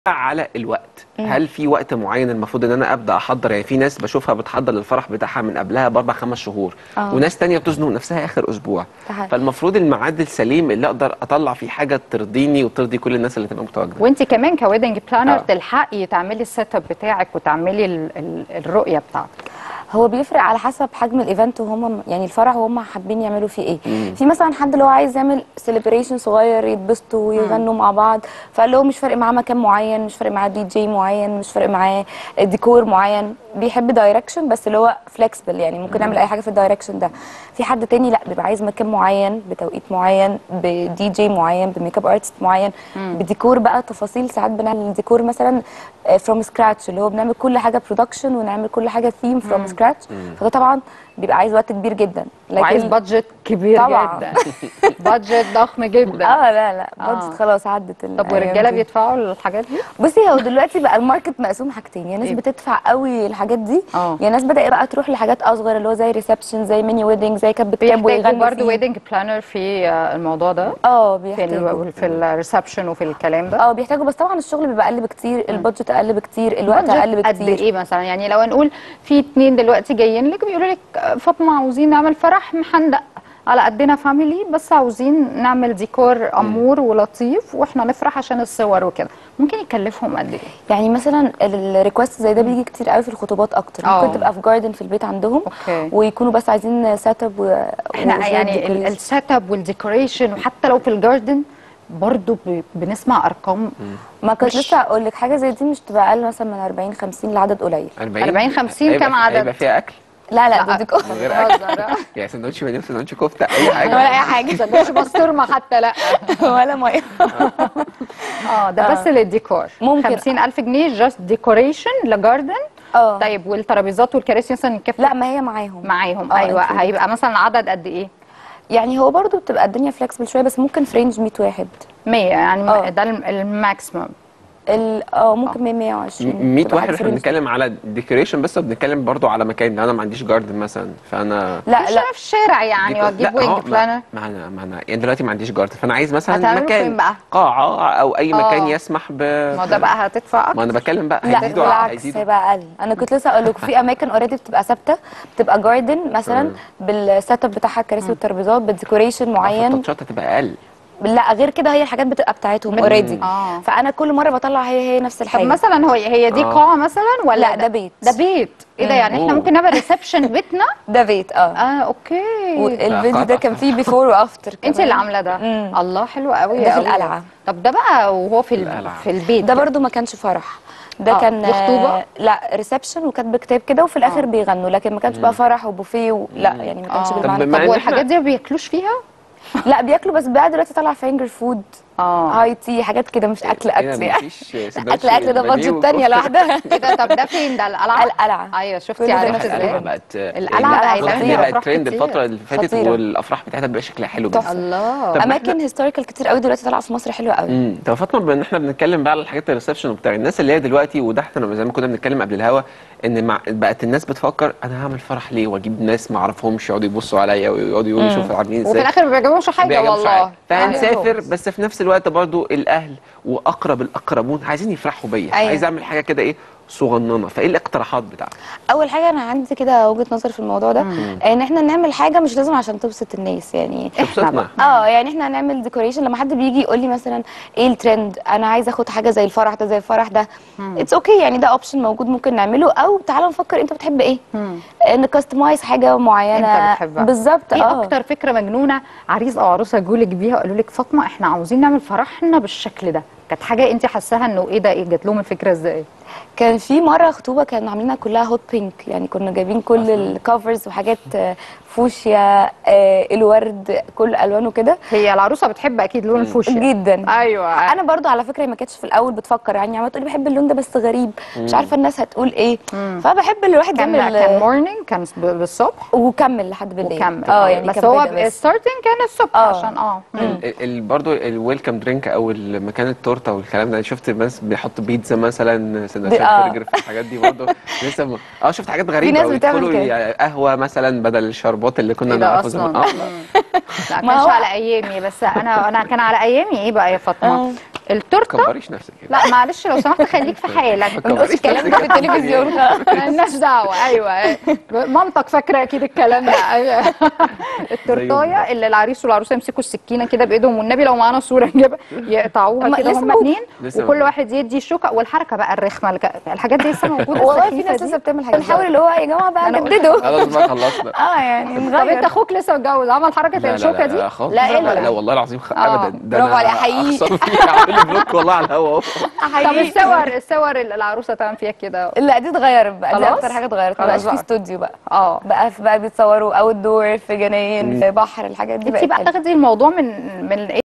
على الوقت هل في وقت معين المفروض ان انا ابدا احضر يعني في ناس بشوفها بتحضر للفرح بتاعها من قبلها باربع خمس شهور آه. وناس تانية بتزنق نفسها اخر اسبوع ده حقيقي. فالمفروض الميعاد السليم اللي اقدر اطلع فيه حاجه ترضيني وترضي كل الناس اللي تبقى متواجده وانت كمان كويدنج بلانر آه. تلحقي تعملي السيت اب بتاعك وتعملي ال ال الرؤيه بتاعتك هو بيفرق على حسب حجم الايفنت وهم يعني الفرح وهم حابين يعملوا فيه ايه في مثلا حد اللي هو عايز يعمل سيلبريشن صغير يتبسطوا ويغنوا مع بعض فقال له مش فارق معاه مكان معين مش فارق معاه دي جي معين مش فارق معاه ديكور معين بيحب دايركشن بس اللي هو فليكسبل يعني ممكن نعمل اي حاجه في الدايركشن ده في حد تاني لا بيبقى عايز مكان معين بتوقيت معين بدي جي معين بميك اب ارتست معين بديكور بقى تفاصيل ساعات بنعمل ديكور مثلا فروم سكراتش اللي هو بنعمل كل حاجه برودكشن ونعمل كل حاجه ثيم فروم سكراتش فده طبعا بيبقى عايز وقت كبير جدا وعايز بادجت كبير طبعاً. جدا بادجت ضخم جدا اه لا لا آه. بادجت خلاص عدت طب الأيام والرجاله دي. بيدفعوا الحاجات دي بصي هو دلوقتي بقى الماركت مقسوم حاجتين يا ناس إيه؟ بتدفع قوي الحاجات دي آه. يا ناس بدأ بقى تروح لحاجات اصغر اللي هو زي ريسبشن زي ميني ويدنج زي كاتب كتاب بيحتاجوا ويغنوا برضه فيه. ويدنج بلانر في آه، الموضوع ده اه في بيحتاجوا ال في الريسبشن وفي الكلام ده اه بيحتاجوا بس طبعا الشغل بيبقى اقل بكتير البادجت اقل بكتير الوقت بادجت اقل قد بكتير ايه مثلا يعني لو نقول في اتنين دلوقتي جايين لك بيقولوا لك آه، فاطمه عاوزين نعمل فرح محندق على قدنا فاميلي بس عاوزين نعمل ديكور امور ولطيف واحنا نفرح عشان الصور وكده ممكن يكلفهم قد ايه يعني مثلا الريكوست زي ده بيجي كتير قوي في الخطوبات اكتر آه. ممكن تبقى في جاردن في البيت عندهم أوكي. ويكونوا بس عايزين سيت اب و احنا وشوية يعني decoration. السيت اب والديكوريشن وحتى لو في الجاردن برضو ب- بنسمع ارقام ما كنت مش- لسه اقول لك حاجه زي دي مش تبقى اقل مثلا من 40 50 لعدد قليل 40 50 هيبقى كام في- عدد؟ هيبقى فيها اكل لا لا ده ديكور من غير اكل بهزر. يعني سندوتش بانيه وسندوتش كفته اي حاجه ولا اي حاجه سندوتش بسطرمه حتى لا ولا ميه اه ده بس للديكور ممكن. 50000 جنيه جاست ديكوريشن لجاردن اه طيب والترابيزات والكراسي مثلا كيف لا ما هي معاهم معاهم آه، ايوه included. هيبقى مثلا عدد قد ايه يعني هو برضو بتبقى الدنيا فلكسبل شويه بس ممكن في رينج 100 واحد 100 يعني آه. ده الم- الماكسيمم ال- اه ممكن 100 120 100 بتبقى واحد حاجة في احنا range بنتكلم على ديكوريشن بس وبنتكلم برضو على مكان لو انا ما عنديش جاردن مثلا فانا لا مش لا في الشارع يعني ديكور- واجيب لا، هو وينج ما- بلانر ما انا ما انا يعني دلوقتي ما عنديش جاردن فانا عايز مثلا هتعمله مكان فين بقى؟ قاعه او اي مكان آه. يسمح ب ما ده بقى هتدفع ما اكتر انا بتكلم بقى لا هيزيدوا بالعكس هيزيدوا هيبقى اقل انا كنت لسه اقول لكم في اماكن اوريدي بتبقى ثابته بتبقى جاردن مثلا بالسيت اب بتاعها الكراسي والترابيزات بالديكوريشن معين التاتشات هتبقى اقل لا غير كده هي الحاجات بتبقى بتاعتهم اوريدي آه. فانا كل مره بطلع هي هي نفس طب الحاجه مثلا هو هي دي آه. قاعه مثلا ولا لا، ده بيت. ده بيت ايه ده يعني احنا أوه. ممكن نعمل ريسبشن بيتنا ده بيت اه اه اوكي والفيديو ده كان فيه بيفور وافتر انت اللي عامله ده مم. الله حلو قوي ده في قوي. القلعة. طب ده بقى وهو في ال- القلعة. في البيت ده برضو ما كانش فرح ده آه، كان دي خطوبة؟ لا ريسبشن وكاتب كتاب كده وفي الاخر بيغنوا لكن ما كانش بقى فرح وبوفيه و... لا يعني ما كانش آه. طب بالمعنى بما طب إن والحاجات إحنا- دي ما بياكلوش فيها لا بياكلوا بس بقى دلوقتي طالع فينجر فود اه هاي تي حاجات كده مش اكل إيه ده، اكل يعني مفيش سندوتش اكل اكل ده بانيه بادجت تانية وكفتة؟ لوحدها ايه ده طب ده فين ده القلعه القلعة. ايوه كل شفتي ده عرفت نفس ازاي القلعه بقت القلعة بقى واضح إن يتعمل هي فيها بقت أفراح ترند كتير. الفتره اللي فاتت خطيرة. والافراح بتاعتها بقى شكلها حلو جدا الله طب اماكن هيستوريكال كتير قوي دلوقتي طالعه في مصر حلوه قوي امم طب فاطمه بما ان احنا بنتكلم بقى على الحاجات الريسبشن وبتاع الناس اللي هي دلوقتي وده احنا زي ما كنا بنتكلم قبل الهوا ان مع بقت الناس بتفكر انا هعمل فرح ليه واجيب ناس ما اعرفهمش يقعدوا يبصوا عليا ويقعدوا يقولوا شوفوا عاملين وفي ازاي الاخر ما بيعجبهمش حاجه بيعجبش والله حاجة. فهنسافر أيوه. بس في نفس الوقت برضو الاهل واقرب الاقربون عايزين يفرحوا بيا أيوة. عايز اعمل حاجه كده ايه صغننه فايه الاقتراحات بتاعتك اول حاجه انا عندي كده وجهه نظر في الموضوع ده ان احنا نعمل حاجه مش لازم عشان تبسط الناس يعني تبسطنا اه يعني احنا هنعمل ديكوريشن لما حد بيجي يقول لي مثلا ايه الترند انا عايزه اخد حاجه زي الفرح ده زي الفرح ده اتس اوكي okay يعني ده اوبشن موجود ممكن نعمله او تعالى نفكر انت بتحب ايه نكستمايز حاجه معينه انت بتحبها بالظبط ايه اه اكتر فكره مجنونه عريس او عروسه جولك بيها وقالوا لك فاطمه احنا عاوزين نعمل فرحنا بالشكل ده كانت حاجه انت حاساها انه ايه ده ايه جات لهم الفكره ازاي كان في مره خطوبه كانوا عاملينها كلها هوت بينك يعني كنا جايبين كل الكفرز وحاجات آه، فوشيا آه، الورد كل الوانه كده هي العروسه بتحب اكيد لون الفوشيا جدا ايوه انا برضو على فكره هي ما كانتش في الاول بتفكر يعني عماله تقول لي بحب اللون ده بس غريب مش عارفه الناس هتقول ايه فبحب اللي الواحد كان يعمل كان مورنينج كان ب- بالصبح وكمل لحد بالليل وكمل اه يعني بس كان هو بدأ بس. ستارتنج كان الصبح آه. عشان اه مم. ال- ال- برضو الويلكم درينك او مكان التورته والكلام ده أنا شفت ناس بيحط بيتزا مثلا سندوتشات آه. برجر في الحاجات دي برضو لسه م... اه شفت حاجات غريبه ناس بتعمل ويدخلوا كده. ي- قهوه مثلا بدل الشربات اللي كنا إيه ده نعرفه زمان أصلاً؟ اه لا ما كانش هو- على ايامي بس انا انا كان على ايامي ايه بقى يا فاطمه آه. التورته تكبريش نفسك كده لا معلش لو سمحت خليك في حالك ما تكبريش الكلام ده في نفسك. التلفزيون مالناش دعوه ايوه مامتك فاكره اكيد الكلام ده أيوة. التورتايه اللي العريس والعروسه يمسكوا السكينه كده بايدهم والنبي لو معانا صوره نجيبها يقطعوها هما كده لسه هما موجود. اتنين لسه وكل موجود. واحد يدي الشوكه والحركه بقى الرخمه الج- الحاجات دي لسه موجوده والله في السخيفة ناس دي. لسه بتعمل حاجات بنحاول اللي هو يا جماعه بقى أنا قلت- جددوا خلاص بقى خلصنا اه يعني طب نغير انت اخوك لسه متجوز عمل حركه لا لا الشوكه لا دي لا خالص لا لا, الا لا والله العظيم خ... آه. ابدا ده برافو انا عليه، أحييه. اخسر فيه اعمل له بلوك والله على الهوا أهو. طب الصور الصور اللي العروسه تعمل فيها كده لا دي اتغيرت بقى دي خلاص؟ اكتر حاجه اتغيرت ما خلاص بقاش في بقى. استوديو بقى اه بقى في بقى بيتصوروا اوت دور في جناين في بحر الحاجات دي انت بقت بقى حلوة. تاخدي الموضوع من من